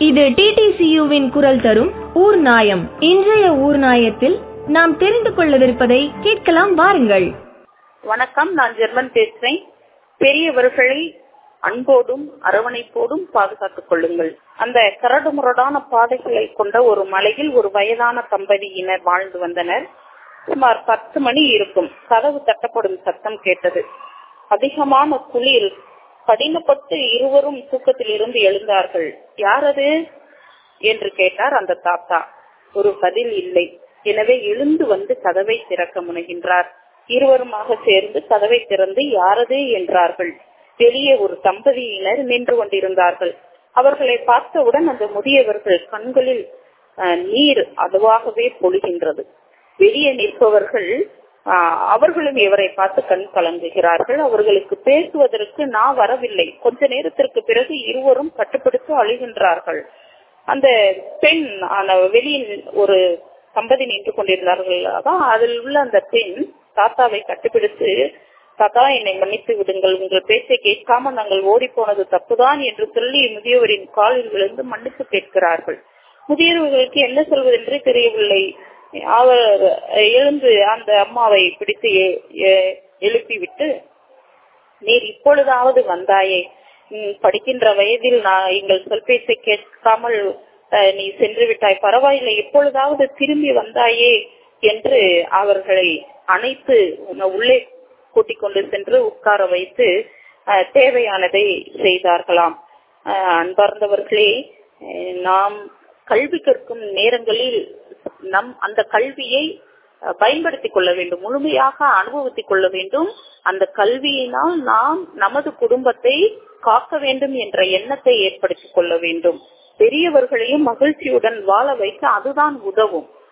இது டிடிசியுவின் குரல் தரும் ஊர் நாயம் இன்றைய ஊர் நாயத்தில் நாம் தெரிந்து கொள்ளவிருப்பதை கேட்கலாம் வாருங்கள் வணக்கம் நான் ஜெர்மன் பேசுறேன் பெரியவர்களை அன்போடும் அரவணைப்போடும் பாதுகாத்துக் கொள்ளுங்கள் அந்த கரடு முரடான பாதைகளை கொண்ட ஒரு மலையில் ஒரு வயதான தம்பதியினர் வாழ்ந்து வந்தனர் சுமார் பத்து மணி இருக்கும் கதவு தட்டப்படும் சத்தம் கேட்டது அதிகமான குளிர் கடினப்பட்டு இருவரும் தூக்கத்தில் இருந்து எழுந்தார்கள் யாரது என்று கேட்டார் அந்த தாத்தா ஒரு பதில் இல்லை எனவே எழுந்து வந்து கதவை திறக்க முனைகின்றார் இருவருமாக சேர்ந்து கதவை திறந்து யாரது என்றார்கள் வெளியே ஒரு தம்பதியினர் நின்று கொண்டிருந்தார்கள் அவர்களை பார்த்தவுடன் அந்த முதியவர்கள் கண்களில் நீர் அதுவாகவே பொழிகின்றது வெளியே நிற்பவர்கள் அவர்களும் இவரை பார்த்து கண் கலங்குகிறார்கள் அவர்களுக்கு பேசுவதற்கு நான் வரவில்லை கொஞ்ச நேரத்திற்கு பிறகு இருவரும் கட்டுப்படுத்தி அழுகின்றார்கள் அந்த பெண் வெளியில் ஒரு தம்பதி நின்று கொண்டிருந்தார்கள் அதான் அதில் உள்ள அந்த பெண் தாத்தாவை கட்டுப்பிடித்து தாத்தா என்னை மன்னித்து விடுங்கள் உங்கள் பேச்சை கேட்காம நாங்கள் ஓடி போனது தப்புதான் என்று சொல்லி முதியவரின் காலில் விழுந்து மன்னிப்பு கேட்கிறார்கள் முதியவர்களுக்கு என்ன சொல்வதென்றே தெரியவில்லை அவர் எழுந்து அந்த அம்மாவை பிடித்து எழுப்பிவிட்டு நீர் இப்பொழுதாவது வந்தாயே படிக்கின்ற வயதில் நான் எங்கள் சொற்பேச்சை கேட்காமல் நீ சென்று விட்டாய் பரவாயில்லை எப்பொழுதாவது திரும்பி வந்தாயே என்று அவர்களை அனைத்து உள்ளே கூட்டிக் கொண்டு சென்று உட்கார வைத்து தேவையானதை செய்தார்களாம் அன்பார்ந்தவர்களே நாம் கல்வி கற்கும் நேரங்களில் நம் அந்த கல்வியை பயன்படுத்திக் கொள்ள வேண்டும் முழுமையாக அனுபவித்துக் கொள்ள வேண்டும் அந்த கல்வியினால் நாம் நமது குடும்பத்தை காக்க வேண்டும் என்ற எண்ணத்தை ஏற்படுத்திக் கொள்ள வேண்டும் பெரியவர்களையும் மகிழ்ச்சியுடன் வாழ வைக்க அதுதான் உதவும்